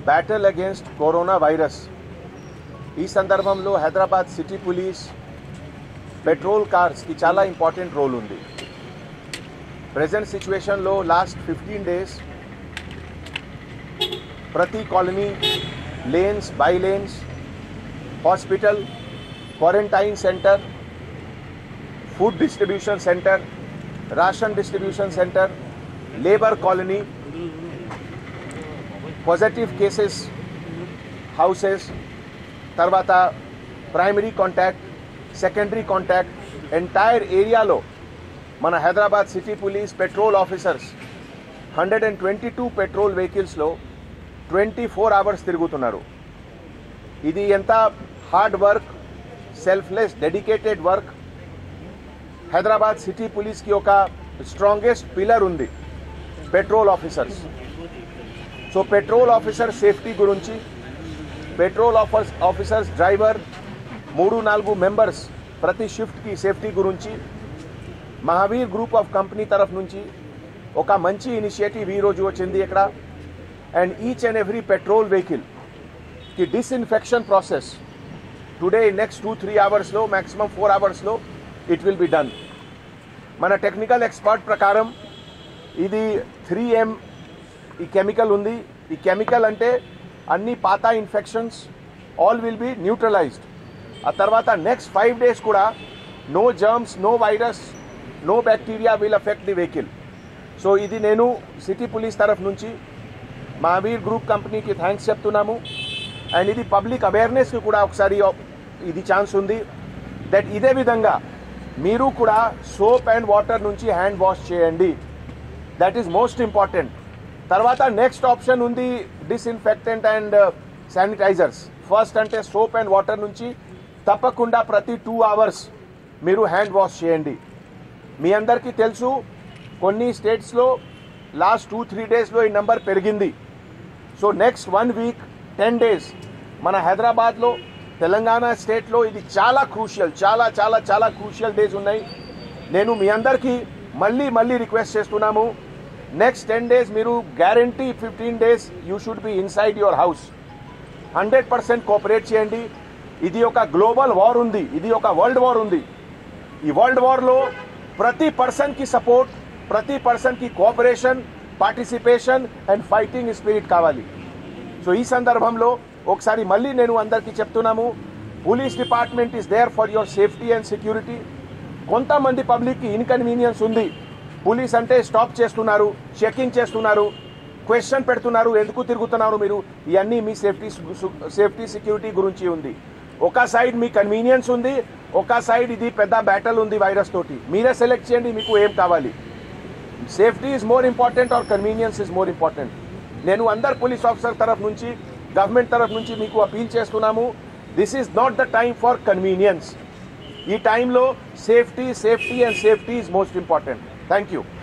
battle against corona virus ఈ సందర్భంలో Hyderabad city police patrol కార్స్కి చాలా ఇంపార్టెంట్ రోల్ ఉంది ప్రజెంట్ సిచ్యువేషన్లో లాస్ట్ ఫిఫ్టీన్ డేస్ ప్రతి colony lanes by lanes hospital quarantine centre food distribution centre ration distribution centre labour colony positive cases houses తర్వాత primary contact secondary contact entire ఏరియాలో మన Hyderabad city police patrol officers hundred and twenty two patrol వెహికల్స్లో twenty four hours తిరుగుతున్నారు ఇది ఎంత hard work selfless dedicated work Hyderabad city పోలీస్కి ఒక strongest pillar ఉంది patrol officers so patrol officer safety గురించి పెట్రోల్ ఆఫర్స్ ఆఫీసర్స్ డ్రైవర్ మూడు నాలుగు మెంబర్స్ ప్రతి షిఫ్ట్కి సేఫ్టీ గురించి మహావీర్ గ్రూప్ ఆఫ్ కంపెనీ తరఫు నుంచి ఒక మంచి ఇనిషియేటివ్ ఈరోజు వచ్చింది ఇక్కడ and each and every patrol vehicle కి disinfection process today next two three అవర్స్లో మ్యాక్సిమం ఫోర్ అవర్స్లో ఇట్ విల్ బి డన్ మన టెక్నికల్ ఎక్స్పర్ట్ ప్రకారం ఇది త్రీ ఎం ఈ కెమికల్ ఉంది ఈ కెమికల్ అంటే అన్ని పాత infections all will be neutralised ఆ తర్వాత నెక్స్ట్ ఫైవ్ డేస్ కూడా no germs no virus no bacteria will affect the vehicle so ఇది నేను సిటీ పోలీస్ తరఫు నుంచి మహావీర్ గ్రూప్ కంపెనీకి థ్యాంక్స్ చెప్తున్నాము అండ్ ఇది పబ్లిక్ అవేర్నెస్కి కూడా ఒకసారి ఇది ఛాన్స్ ఉంది దట్ ఇదే విధంగా మీరు కూడా సోప్ అండ్ వాటర్ నుంచి హ్యాండ్ వాష్ చేయండి దట్ ఈస్ మోస్ట్ ఇంపార్టెంట్ తర్వాత నెక్స్ట్ ఆప్షన్ ఉంది డిస్ఇన్ఫెక్టెంట్ అండ్ శానిటైజర్స్ ఫస్ట్ అంటే సోప్ అండ్ వాటర్ నుంచి తప్పకుండా ప్రతి టూ అవర్స్ మీరు హ్యాండ్ వాష్ చేయండి మీ అందరికీ తెలుసు కొన్ని స్టేట్స్లో లాస్ట్ టూ త్రీ డేస్లో ఈ నెంబర్ పెరిగింది so next one week ten days మన హైదరాబాద్లో తెలంగాణ స్టేట్లో ఇది చాలా క్రూషియల్ చాలా చాలా చాలా క్రూషియల్ డేస్ ఉన్నాయి నేను మీ అందరికీ మళ్ళీ మళ్ళీ రిక్వెస్ట్ చేస్తున్నాము నెక్స్ట్ టెన్ డేస్ మీరు guarantee fifteen days you should be inside your house hundred percent cooperate చేయండి ఇది ఒక గ్లోబల్ వార్ ఉంది ఇది ఒక వరల్డ్ వార్ ఉంది ఈ వరల్డ్ వార్లో ప్రతి పర్సన్కి సపోర్ట్ ప్రతి పర్సన్కి cooperation participation and fighting spirit కావాలి సో ఈ సందర్భంలో ఒకసారి మళ్ళీ నేను అందరికీ చెప్తున్నాము police department is there for your safety and security కొంతమంది పబ్లిక్కి ఇన్కన్వీనియన్స్ ఉంది పోలీస్ అంటే స్టాప్ చేస్తున్నారు చెకింగ్ చేస్తున్నారు క్వశ్చన్ పెడుతున్నారు ఎందుకు తిరుగుతున్నారు మీరు ఇవన్నీ మీ సేఫ్టీ సేఫ్టీ సెక్యూరిటీ గురించి ఉంది ఒక సైడ్ మీ కన్వీనియన్స్ ఉంది ఒక సైడ్ ఇది పెద్ద బ్యాటల్ ఉంది వైరస్ తోటి మీరే సెలెక్ట్ చేయండి మీకు ఏం కావాలి safety is more important or convenience is more important నేను అందరు పోలీస్ ఆఫీసర్ తరఫు నుంచి గవర్నమెంట్ తరఫు నుంచి మీకు అపీల్ చేస్తున్నాము this is not the time for convenience ఈ టైంలో safety safety and safety is most important thank you